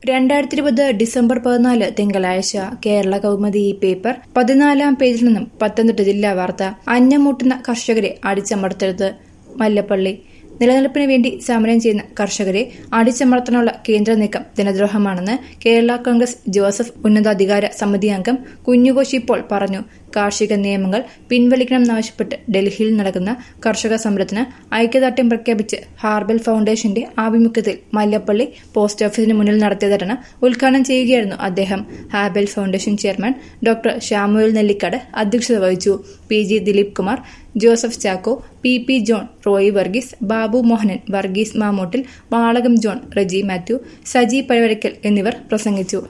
രണ്ടായിരത്തി ഇരുപത് ഡിസംബർ പതിനാല് തിങ്കളാഴ്ച കേരള കൗമുദി ഈ പേപ്പർ പതിനാലാം പേജിൽ നിന്നും പത്തനംതിട്ട ജില്ലാ വാർത്ത അന്യമുട്ടുന്ന കർഷകരെ അടിച്ചമർത്തരുത് മല്ലപ്പള്ളി നിലനിൽപ്പിന് വേണ്ടി സമരം ചെയ്യുന്ന കർഷകരെ അടിച്ചമർത്താനുള്ള കേന്ദ്ര നീക്കം ജനദ്രോഹമാണെന്ന് കേരള കോൺഗ്രസ് ജോസഫ് ഉന്നതാധികാര സമിതി അംഗം കുഞ്ഞുകോശി പോൾ പറഞ്ഞു കാർഷിക നിയമങ്ങൾ പിൻവലിക്കണമെന്നാവശ്യപ്പെട്ട് ഡൽഹിയിൽ നടക്കുന്ന കർഷക സമരത്തിന് ഐക്യദാർഢ്യം പ്രഖ്യാപിച്ച് ഹാർബൽ ഫൗണ്ടേഷന്റെ ആഭിമുഖ്യത്തിൽ മല്ലപ്പള്ളി പോസ്റ്റ് ഓഫീസിന് മുന്നിൽ നടത്തിയ ധർണ ഉദ്ഘാടനം ചെയ്യുകയായിരുന്നു അദ്ദേഹം herbal foundation chairman doctor Samuel Nellikkad അധ്യക്ഷത വഹിച്ചു P G Dileep Kumar Joseph Chacko P P John Roy Varghese Babu Mohanan Varghese Mamottil Valakam John Reji Mathew Saji Pazhavarackal എന്നിവർ പ്രസംഗിച്ചു